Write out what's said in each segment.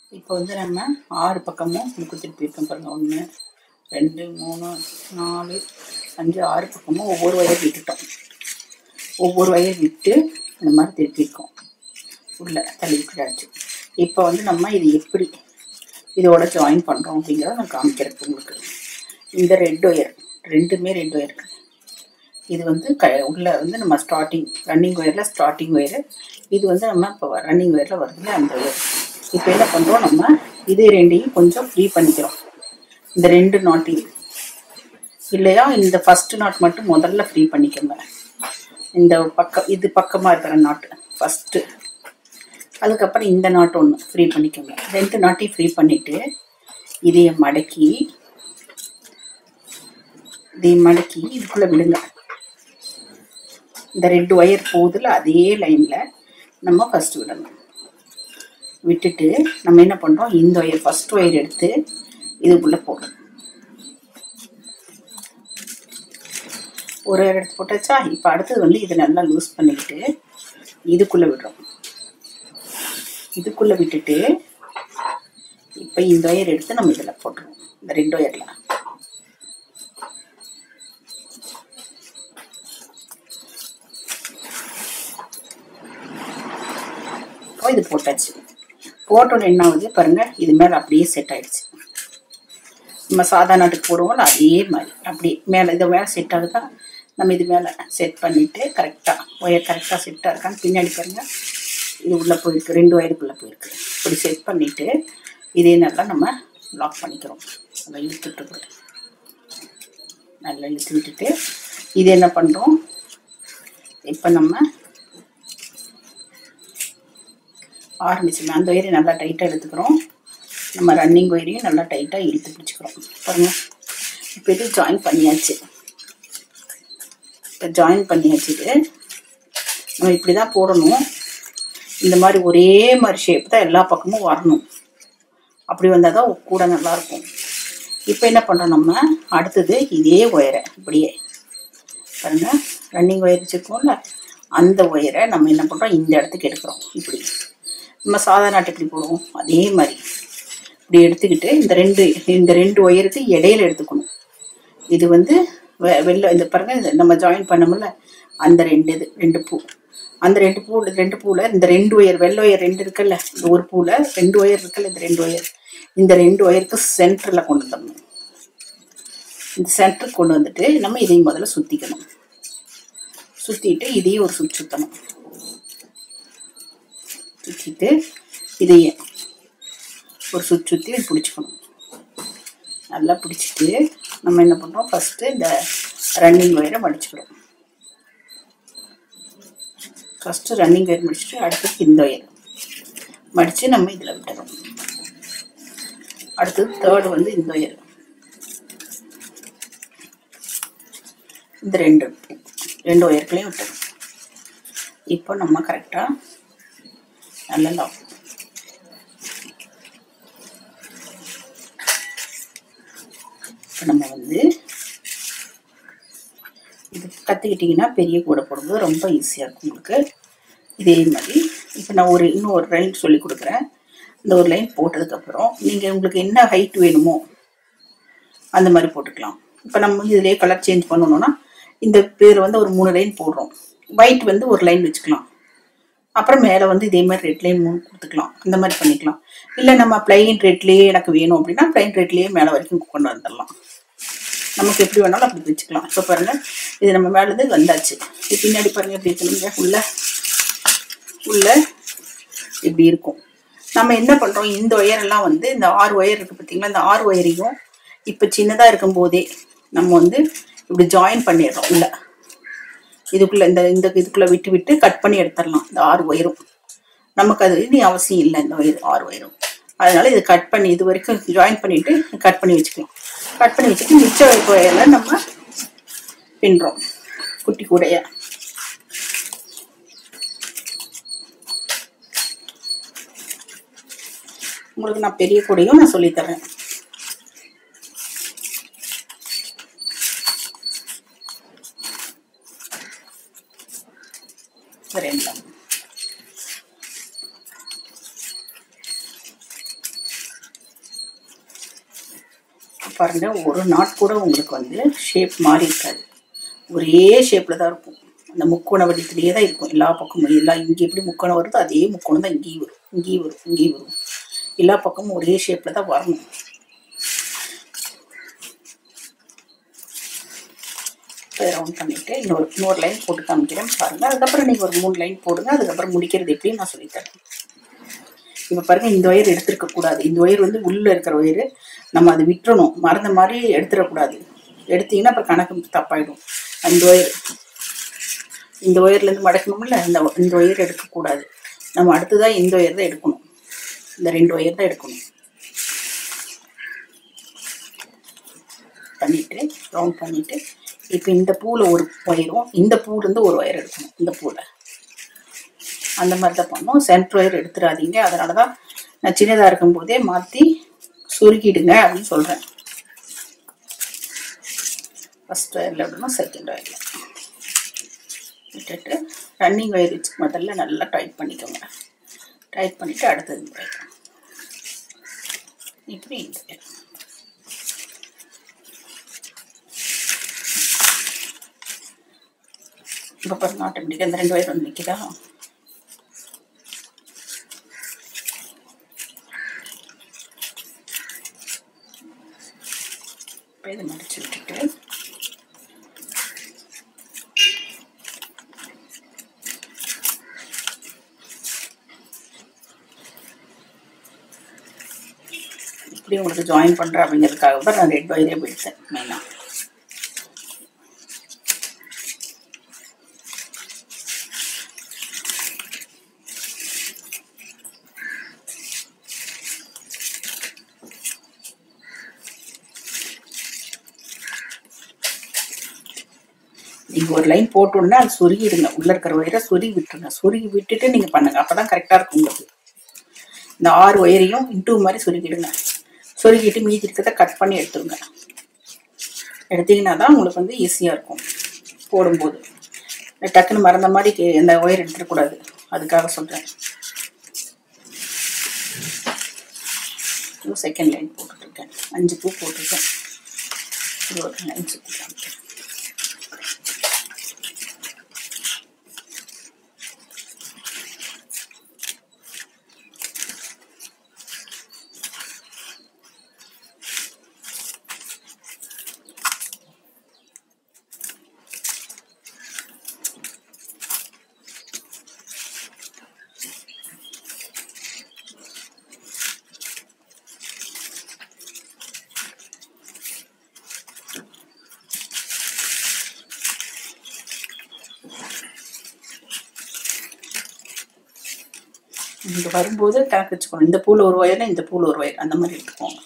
இப்போ வந்து நம்ம ஆறு பக்கமும் முறுக்கு திருப்பியிருக்கோம் பாருங்கள் ஒன்று ரெண்டு மூணு நாலு அஞ்சு ஆறு பக்கமும் ஒவ்வொரு வயர் விட்டுட்டோம் ஒவ்வொரு வயர் விட்டு இந்த மாதிரி திருப்பியிருக்கோம் உள்ள தள்ளி விட்டுடாச்சு இப்போ வந்து நம்ம இது எப்படி இதோட ஜாயின் பண்ணுறோம் அப்படிங்கிறத நான் காமிக்கிறேன் உங்களுக்கு இந்த ரெட் ஒயர் ரெண்டுமே ரெட் ஒயர் இது வந்து க உள்ள வந்து நம்ம ஸ்டார்டிங் ரன்னிங் ஒயரில் ஸ்டார்டிங் ஒயரு இது வந்து நம்ம இப்போ ரன்னிங் ஒயரில் வருதுல அந்த ஒயர் இப்போ என்ன பண்ணுறோம் நம்ம இது ரெண்டையும் கொஞ்சம் ஃப்ரீ பண்ணிக்கிறோம் இந்த ரெண்டு நாட்டையும் இல்லையா இந்த ஃபர்ஸ்ட் நாட் மட்டும் முதல்ல ஃப்ரீ பண்ணிக்கோங்க இந்த பக்கம் இது பக்கமாக இருக்கிற நாட்டு ஃபஸ்ட்டு அதுக்கப்புறம் இந்த நாட்டு ஒன்று ஃப்ரீ பண்ணிக்கோங்க ரெண்டு நாட்டையும் ஃப்ரீ பண்ணிவிட்டு இதைய மடக்கி இதை மடக்கி இதுக்குள்ளே விடுங்க இந்த ரெண்டு ஒயர் போகுதுல அதே லைனில் நம்ம ஃபஸ்ட்டு விடணும் விட்டுட்டு நம்ம என்ன பண்ணுறோம் இந்த ஒயர் ஃபஸ்ட் ஒயர் எடுத்து இதுக்குள்ளே போடுறோம் ஒரு ஒயர் எடுத்து போட்டாச்சா இப்போ அடுத்தது வந்து இதை நல்லா லூஸ் பண்ணிக்கிட்டு இதுக்குள்ளே விடுறோம் இதுக்குள்ளே விட்டுட்டு இப்போ இந்த ஒயர் எடுத்து நம்ம இதில் போட்டுருவோம் இந்த ரெண்டு ஒயரில் இப்போ இது போட்டாச்சு போட்டோட என்ன ஆகுது பாருங்க இது மேலே அப்படியே செட் ஆயிடுச்சு நம்ம சாதா நாட்டுக்கு போடுவோம்ல அதே மாதிரி அப்படியே மேலே இது மேலே செட் ஆகுதா நம்ம இது மேலே செட் பண்ணிவிட்டு கரெக்டாக ஒயர் கரெக்டாக செட்டாக இருக்கான்னு பின்னாடி பாருங்க இது உள்ளே போயிருக்கு ரெண்டு ஒயருக்குள்ளே போயிருக்கு இப்படி செட் பண்ணிவிட்டு இதே நல்லா நம்ம லாக் பண்ணிக்கிறோம் நல்லா இழுத்துட்டு கூட நல்லா இழுத்து விட்டுட்டு இது என்ன பண்ணுறோம் இப்போ நம்ம ஆரம்பிச்சுமே அந்த ஒயரை நல்லா டைட்டாக எடுத்துக்கிறோம் நம்ம ரன்னிங் ஒயரையும் நல்லா டைட்டாக இழுத்து பிடிச்சிக்கிறோம் பாருங்க இப்போ இது ஜாயின் பண்ணியாச்சு இப்போ ஜாயின் பண்ணியாச்சு இது நம்ம இப்படி தான் போடணும் இந்த மாதிரி ஒரே மாதிரி ஷேப் தான் எல்லா பக்கமும் வரணும் அப்படி வந்தால் தான் கூட நல்லாயிருக்கும் இப்போ என்ன பண்ணுறோம் நம்ம அடுத்தது இதே ஒயரை இப்படியே பாருங்க ரன்னிங் ஒயர் வச்சுருக்கோம்ல அந்த ஒயரை நம்ம என்ன பண்ணுறோம் இந்த இடத்துக்கு எடுக்கிறோம் இப்படி நம்ம சாதா நாட்டு எப்படி போடுவோம் அதே மாதிரி இப்படி எடுத்துக்கிட்டு இந்த ரெண்டு இந்த ரெண்டு ஒயருக்கு இடையில எடுத்துக்கணும் இது வந்து வெ- வெள்ளை இந்த பாருங்க இந்த நம்ம ஜாயின் பண்ணோம்ல அந்த ரெண்டு இது ரெண்டு பூ அந்த ரெண்டு பூ ரெண்டு பூவில் இந்த ரெண்டு ஒயர் வெள்ளை ஒயர் ரெண்டு இருக்குல்ல இந்த ஒரு பூவில் ரெண்டு ஒயர் இருக்குல்ல இந்த ரெண்டு ஒயர் இந்த ரெண்டு ஒயருக்கு சென்டரில் கொண்டு வந்துடணும் இந்த சென்டருக்கு கொண்டு வந்துட்டு நம்ம இதையும் முதல்ல சுற்றிக்கணும் சுற்றிட்டு இதையும் ஒரு சுற்றி சுற்றணும் சுற்றிட்டு இதையே ஒரு சுற்றி சுற்றி இது பிடிச்சிக்கணும் நல்லா பிடிச்சிட்டு நம்ம என்ன பண்ணுறோம் ஃபஸ்ட்டு இந்த ரன்னிங் ஒயரை மடிச்சுக்கிறோம் ஃபஸ்ட்டு ரன்னிங் ஒயர் முடிச்சுட்டு அடுத்து இந்த ஒயர் மடித்து நம்ம இதில் விட்டுறோம் அடுத்தது தேர்டு வந்து இந்த ஒயர் இந்த ரெண்டு ரெண்டு ஒயர்களையும் விட்டுறோம் இப்போ நம்ம கரெக்டாக நல்ல லாக் இப்போ நம்ம வந்து இது கற்றுக்கிட்டிங்கன்னா பெரிய கூடை போடும்போது ரொம்ப ஈஸியாக இருக்கும் உங்களுக்கு இதே மாதிரி இப்போ நான் ஒரு இன்னும் ஒரு லைன் சொல்லி கொடுக்குறேன் இந்த ஒரு லைன் போட்டதுக்கப்புறம் நீங்கள் உங்களுக்கு என்ன ஹைட் வேணுமோ அந்த மாதிரி போட்டுக்கலாம் இப்போ நம்ம இதிலே கலர் சேஞ்ச் பண்ணணும்னா இந்த பேர் வந்து ஒரு மூணு லைன் போடுறோம் ஒயிட் வந்து ஒரு லைன் வச்சுக்கலாம் அப்புறம் மேலே வந்து இதே மாதிரி ரெட் லைன் மூணு கொடுத்துக்கலாம் அந்த மாதிரி பண்ணிக்கலாம் இல்லை நம்ம பிளைன் ரெட்லேயே எனக்கு வேணும் அப்படின்னா பிளைன் ரெட்லேயே மேலே வரைக்கும் கொண்டு வந்துடலாம் நமக்கு எப்படி வேணாலும் அப்படி வச்சுக்கலாம் இப்போ பாருங்க இது நம்ம மேலேருந்து வந்தாச்சு இது பின்னாடி பாருங்க எப்படி இருக்குங்க உள்ள உள்ள இப்படி இருக்கும் நம்ம என்ன பண்ணுறோம் இந்த ஒயரெல்லாம் வந்து இந்த ஆறு ஒயர் இருக்குது பார்த்தீங்களா இந்த ஆறு ஒயரையும் இப்போ சின்னதாக இருக்கும் போதே நம்ம வந்து இப்படி ஜாயின் பண்ணிடுறோம் உள்ள இதுக்குள்ள இந்த இந்த இதுக்குள்ள விட்டு விட்டு கட் பண்ணி எடுத்துடலாம் இந்த ஆறு ஒயரும் நமக்கு அது இனி அவசியம் இல்லை இந்த ஒயர் ஆறு ஒயரும் அதனால இது கட் பண்ணி இது வரைக்கும் ஜாயின் பண்ணிட்டு கட் பண்ணி வச்சுக்கலாம் கட் பண்ணி வச்சுட்டு மிச்ச ஒயர்ல நம்ம பின்றோம் குட்டி கூடைய உங்களுக்கு நான் பெரிய கூடையும் நான் சொல்லித் தரேன் ரெண்டாம் பாருங்க ஒரு நாட் கூட உங்களுக்கு வந்து ஷேப் மாறி இருக்காது ஒரே ஷேப்பில் தான் இருக்கும் அந்த முக்கோண வடித்திலேயே தான் இருக்கும் எல்லா பக்கமும் எல்லாம் இங்கே எப்படி முக்கோணம் வருதோ அதே முக்கோணம் தான் இங்கேயும் வரும் இங்கேயும் வரும் இங்கேயும் வரும் எல்லா பக்கமும் ஒரே ஷேப்பில் தான் வரணும் ரவுண்ட் பண்ணிவிட்டு இன்னொரு இன்னொரு லைன் போட்டு காமிக்கிறேன் பாருங்கள் அதுக்கப்புறம் நீங்கள் ஒரு மூணு லைன் போடுங்க அதுக்கப்புறம் முடிக்கிறது எப்படின்னு நான் சொல்லித்தரேன் இப்போ பாருங்க இந்த ஒயர் எடுத்துருக்க கூடாது இந்த ஒயர் வந்து உள்ளே இருக்கிற ஒயர் நம்ம அதை விட்டுறணும் மறந்த மாதிரி எடுத்துடக்கூடாது எடுத்தீங்கன்னா அப்புறம் கணக்கு தப்பாயிடும் அந்த ஒயர் இந்த ஒயர்லேருந்து மடக்கணும்ல இந்த இந்த ஒயர் எடுக்கக்கூடாது நம்ம அடுத்ததாக இந்த ஒயர் தான் எடுக்கணும் இந்த ரெண்டு ஒயர் தான் எடுக்கணும் பண்ணிட்டு ரவுண்ட் பண்ணிட்டு இப்போ இந்த பூவில் ஒரு ஒயரும் இந்த பூலேருந்து ஒரு ஒயர் எடுக்கணும் இந்த பூவில் அந்த மாதிரி தான் பண்ணோம் சென்டர் ஒயர் எடுத்துடாதீங்க அதனால தான் நான் சின்னதாக இருக்கும்போதே மாற்றி சுருக்கிடுங்க அப்படின்னு சொல்கிறேன் ஃபஸ்ட் ஒயரில் எப்படின்னா செகண்ட் ஒயரில் விட்டுட்டு ரன்னிங் ஒயர் வச்சு முதல்ல நல்லா டைட் பண்ணிக்கோங்க டைட் பண்ணிவிட்டு அடுத்தது ஒயர் இப்படி இந்த ஒயர் இப்போ பாருங்க ஆட்டோமேட்டிக்காக அந்த ரெண்டு ஒயர் வந்து நிற்கிதா இப்போ இதை மடிச்சு விட்டுட்டு இப்படி உங்களுக்கு ஜாயின் பண்ணுறேன் அப்படிங்கிறதுக்காக தான் நான் ரெட் ஒயரே போயிட்டேன் மெயினாக நீங்கள் ஒரு லைன் போட்டோன்னா அது சொருகிடுங்க உள்ளே இருக்கிற ஒயரை சொருகி விட்டுருங்க சொருகி விட்டுட்டு நீங்கள் பண்ணுங்கள் அப்போ தான் கரெக்டாக இருக்கும் உங்களுக்கு இந்த ஆறு ஒயரையும் இன்டூ மாதிரி சொருகிடுங்க சொருகிட்டு மீதி இருக்கிறத கட் பண்ணி எடுத்துருங்க எடுத்தீங்கன்னா தான் உங்களுக்கு வந்து ஈஸியாக இருக்கும் போடும்போது டக்குன்னு மறந்த மாதிரி கே- இந்த ஒயர் எடுத்துடக்கூடாது அதுக்காக சொல்கிறேன் செகண்ட் லைன் போட்டுட்ருக்கேன் அஞ்சு பூ போட்டிருக்கேன் இது ஒரு லைன் சுற்றி காமிக்கிறேன் இங்கே வரும்போது கணக்கு வச்சுக்கணும் இந்த பூவில் ஒரு ஒயர்னா இந்த பூவில் ஒரு ஒயர் அந்த மாதிரி எடுத்துக்கோங்க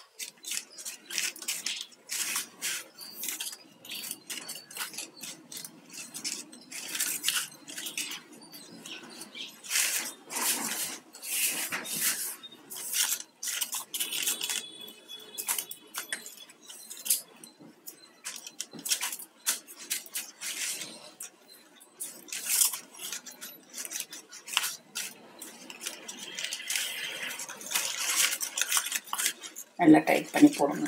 நல்லா டைட் பண்ணி போடுங்க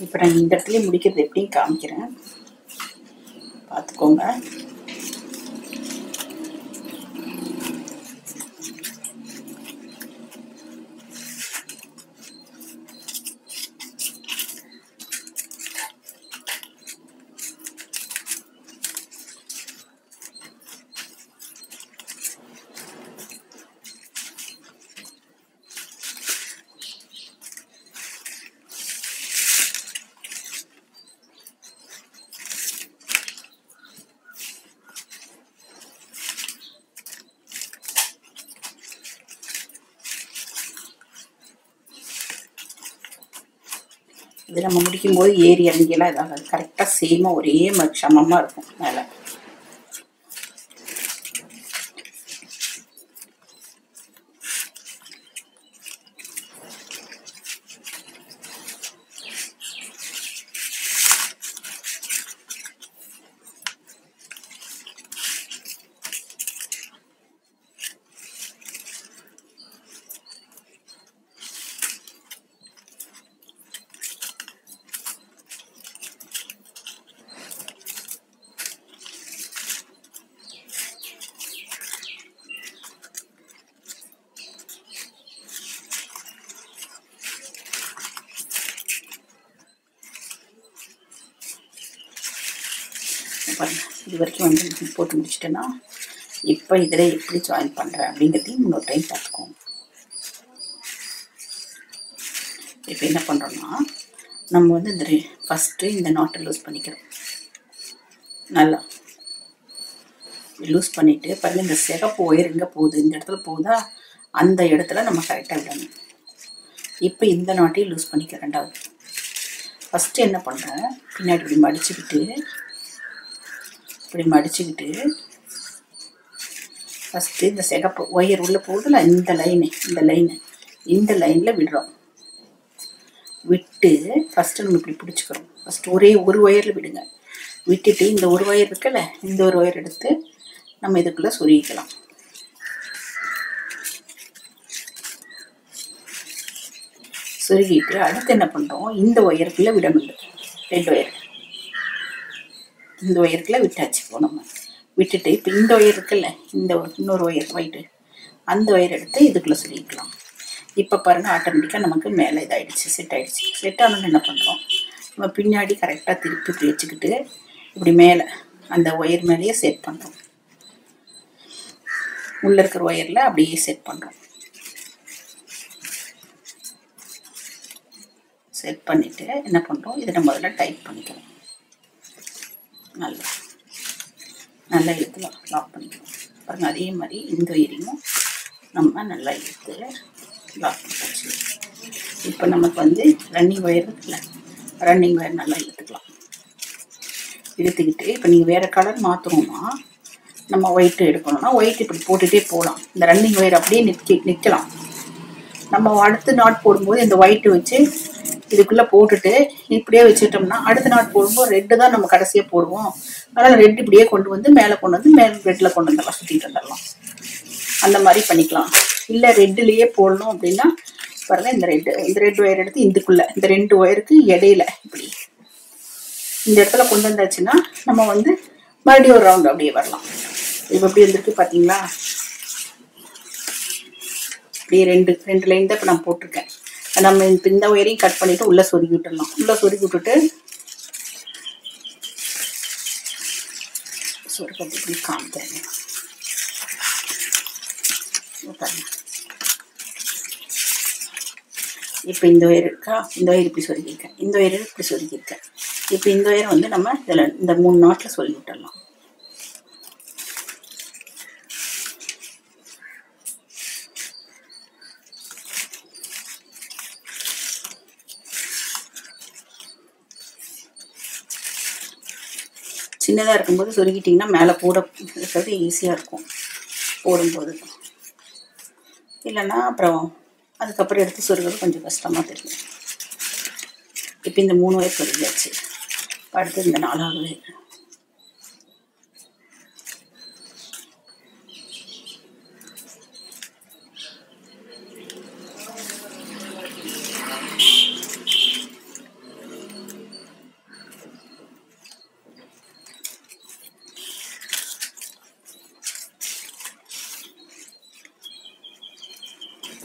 இப்போ நான் இந்த இடத்துல முடிக்கிறது எப்படின்னு காமிக்கிறேன் பார்த்துக்கோங்க இது நம்ம முடிக்கும்போது ஏறி இறங்கியெல்லாம் இதாகாது கரெக்டாக சேமாக ஒரே மாதிரி சமமாக இருக்கும் மேலே பாருங்க இது வரைக்கும் வந்து போட்டு முடிச்சிட்டேன்னா இப்போ இதில் எப்படி ஜாயின் பண்ணுறேன் அப்படிங்கிறதையும் இன்னொரு டைம் பார்த்துக்கோங்க இப்போ என்ன பண்ணுறோன்னா நம்ம வந்து இந்த ஃபஸ்ட்டு இந்த நாட்டை லூஸ் பண்ணிக்கிறோம் நல்லா லூஸ் பண்ணிவிட்டு பாருங்கள் இந்த சிகப்பு ஒயர் எங்கே போகுது இந்த இடத்துல போகுதா அந்த இடத்துல நம்ம கரெக்டாக விடணும் இப்போ இந்த நாட்டையும் லூஸ் பண்ணிக்க ரெண்டாவது ஃபஸ்ட்டு என்ன பண்ணுறேன் பின்னாடி இப்படி மடிச்சுக்கிட்டு இப்படி மடிச்சுக்கிட்டு ஃபஸ்ட்டு இந்த சிகப்பு ஒயர் உள்ளே போகுதுல இந்த லைனு இந்த லைனு இந்த லைனில் விடுறோம் விட்டு ஃபஸ்ட்டு நம்ம இப்படி பிடிச்சிக்கிறோம் ஃபஸ்ட்டு ஒரே ஒரு ஒயரில் விடுங்க விட்டுட்டு இந்த ஒரு ஒயர் இருக்குல்ல இந்த ஒரு ஒயர் எடுத்து நம்ம இதுக்குள்ளே சொருகிக்கலாம் சொருகிட்டு அடுத்து என்ன பண்ணுறோம் இந்த ஒயருக்குள்ளே விடணும் ரெண்டு ஒயர் இந்த ஒயருக்குள்ளே விட்டாச்சு இப்போ நம்ம விட்டுட்டு இப்போ இந்த ஒயர் இருக்குல்ல இந்த ஒரு- இன்னொரு ஒயர் ஒயிட்டு அந்த ஒயர் எடுத்து இதுக்குள்ளே சொல்லிக்கலாம் இப்போ பாருங்கள் ஆட்டோமேட்டிக்காக நமக்கு மேலே இதாயிடுச்சு செட் ஆயிடுச்சு செட் ஆனோன்னு என்ன பண்ணுறோம் நம்ம பின்னாடி கரெக்டாக திருப்பி இப்படி வச்சுக்கிட்டு இப்படி மேலே அந்த ஒயர் மேலேயே செட் பண்ணுறோம் உள்ளே இருக்கிற ஒயரில் அப்படியே செட் பண்ணுறோம் செட் பண்ணிவிட்டு என்ன பண்ணுறோம் இதை நம்ம முதல்ல டைட் பண்ணிக்கிறோம் நல்லா நல்லா இழுத்துலாம் லாக் பண்ணிக்கிறோம் பாருங்க அதே மாதிரி இந்த ஒயரையும் நம்ம நல்லா இழுத்து லாக் பண்ணியாச்சு இப்போ நமக்கு வந்து ரன்னிங் ஒயர் இருக்குல்ல ரன்னிங் ஒயர் நல்லா இழுத்துக்கலாம் இழுத்துக்கிட்டு இப்போ நீங்கள் வேறு கலர் மாற்றணும்னா நம்ம ஒயிட் எடுக்கணும்னா ஒயிட் இப்படி போட்டுகிட்டே போகலாம் இந்த ரன்னிங் ஒயர் அப்படியே நிற்கி நிற்கலாம் நம்ம அடுத்த நாட் போடும்போது இந்த ஒயிட்டு வச்சு இதுக்குள்ளே போட்டுட்டு இப்படியே வச்சுட்டோம்னா அடுத்த நாட் போடும்போது ரெட்டு தான் நம்ம கடைசியாக போடுவோம் அதனால் ரெட் இப்படியே கொண்டு வந்து மேலே கொண்டு வந்து மேலே ரெட்டில் கொண்டு வந்துடலாம் சுற்றிட்டு வந்துடலாம் அந்த மாதிரி பண்ணிக்கலாம் இல்லை ரெட்டுலேயே போடணும் அப்படின்னா பாருங்க இந்த ரெட்டு இந்த ரெட் ஒயர் எடுத்து இதுக்குள்ளே இந்த ரெண்டு ஒயருக்கு இடையில இப்படி இந்த இடத்துல கொண்டு வந்தாச்சுன்னா நம்ம வந்து மறுபடியும் ஒரு ரவுண்ட் அப்படியே வரலாம் இப்போ எப்படி வந்திருக்கு பார்த்தீங்களா அப்படியே ரெண்டு ரெண்டு லைன் தான் இப்போ நான் போட்டிருக்கேன் நம்ம இப்போ இந்த ஒயரையும் கட் பண்ணிவிட்டு உள்ளே சொருகி விட்டுடலாம் உள்ளே சொருகி விட்டுட்டு சொருக்கிறது இப்படி காமிக்கிறேங்க இங்க பாருங்க இப்போ இந்த ஒயர் இருக்கா இந்த ஒயர் இப்படி சொருகியிருக்கேன் இந்த ஒயர் இப்படி சொருகியிருக்கேன் இப்போ இந்த ஒயர் வந்து நம்ம இதில் இந்த மூணு நாட்டில் சொல்லி விட்டுடலாம் சின்னதாக இருக்கும்போது சொருகிட்டிங்கன்னா மேலே போட இருக்கிறது ஈஸியாக இருக்கும் போடும்போது இல்லைன்னா அப்புறம் அதுக்கப்புறம் எடுத்து சொருகிறது கொஞ்சம் கஷ்டமாக தெரியும் இப்போ இந்த மூணு வயசு சொருகியாச்சு அடுத்து இந்த நாலாவது வயது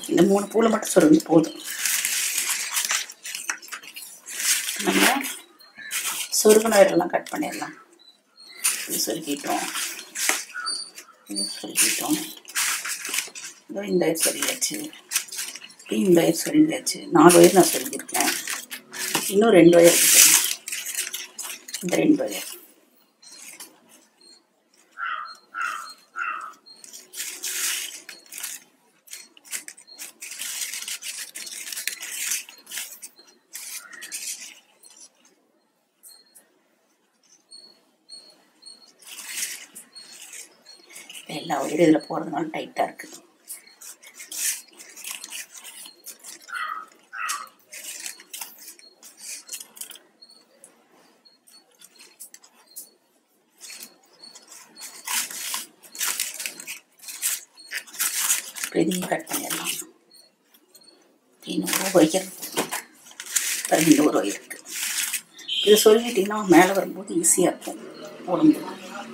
இந்த மூணு பூவில் மட்டும் சொருகி போதும் நம்ம சொருகுன இதெல்லாம் கட் பண்ணிடலாம் இது சொருகிட்டோம் இது சொருகிட்டோம் இதோ இந்த ஒயர் சொருகியாச்சு இப்படி இந்த ஒயர் சொருகியாச்சு நாலு ஒயர் நான் சொருகியிருக்கேன் இன்னும் ரெண்டு ஒயர் இருக்கு இந்த ரெண்டு ஒயர் எல்லா ஒயரும் இதில் போகிறதுனால டைட்டாக இருக்குது பெரிய கட் பண்ணிடலாம் இன்னும் ஒரு ஒயர் ரெண்டு ஒரு ஒயர் இருக்குது இது சொல்லிட்டீங்கன்னா மேலே வரும்போது ஈஸியாக இருக்கும் போடும்போது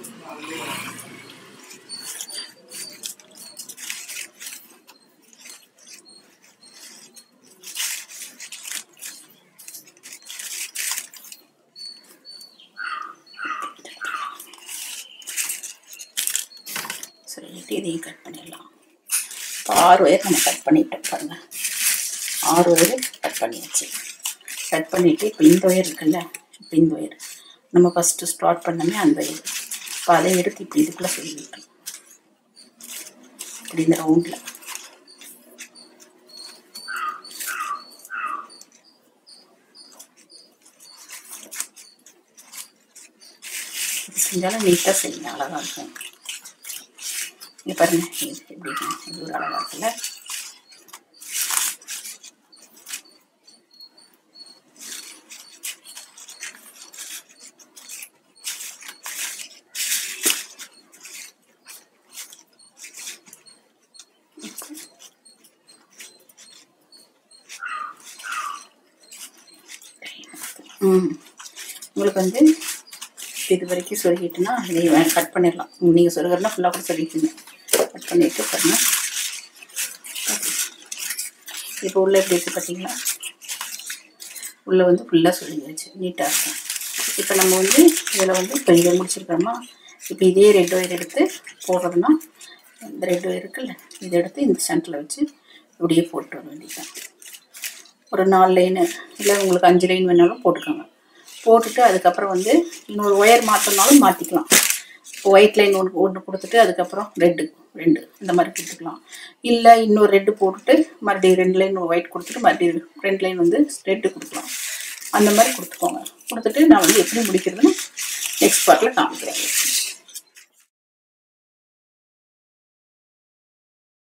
சொல்லிட்டு இதையும் கட் பண்ணிடலாம் இப்போ ஆறு ஒயர் நம்ம கட் பண்ணிட்டோம் பாருங்க ஆறு ஒயர் கட் பண்ணியாச்சு கட் பண்ணிவிட்டு இப்போ இந்த ஒயர் இருக்குல்ல இப்போ இந்த ஒயர் நம்ம ஃபஸ்ட்டு ஸ்டார்ட் பண்ணமே அந்த ஒயர் இப்போ அதை எடுத்து இப்படி இதுக்குள்ளே சொல்லிவிட்டோம் இப்படி இந்த ரவுண்டில் இது செஞ்சாலும் நீட்டாக செய்யுங்க அழகாக இருக்கும் இங்கே பாருங்க இது எப்படி இருக்கு? இது ஒரு அழகாக இருக்குல்ல ம் உங்களுக்கு வந்து இது வரைக்கும் சொருகிட்டுனா இதை கட் பண்ணிடலாம் நீங்கள் சொருகிறனா ஃபுல்லாக கூட சொருகிட்டுங்க கட் பண்ணிட்டு பாருங்க இப்போ உள்ள எப்படி இருக்குது பார்த்தீங்களா உள்ளே வந்து ஃபுல்லாக சொருகியாச்சு நீட்டாக இருக்கும் இப்போ நம்ம வந்து இதில் வந்து இப்போ இதை முடிச்சிருக்கோமா இப்போ இதே ரெட் ஒயர் எடுத்து போடுறதுனா இந்த ரெட் ஒயர் இருக்குல்ல இதை எடுத்து இந்த சென்டரில் வச்சு இப்படியே போட்டு வர வேண்டியதுதான் ஒரு நாலு லைனு இல்லை உங்களுக்கு அஞ்சு லைன் வேணாலும் போட்டுக்கோங்க போட்டுட்டு அதுக்கப்புறம் வந்து இன்னொரு ஒயர் மாற்றினாலும் மாற்றிக்கலாம் ஒயிட் லைன் ஒன்று ஒன்று கொடுத்துட்டு அதுக்கப்புறம் ரெட்டு ரெண்டு இந்த மாதிரி கொடுத்துக்கலாம் இல்லை இன்னொரு ரெட்டு போட்டுட்டு மறுபடியும் ரெண்டு லைன் ஒயிட் கொடுத்துட்டு மறுபடியும் ரெண்டு லைன் வந்து ரெட்டு கொடுக்கலாம் அந்த மாதிரி கொடுத்துக்கோங்க கொடுத்துட்டு நான் வந்து எப்படி முடிக்கிறதுன்னு நெக்ஸ்ட் பார்ட்டில் காமிக்கிறேன்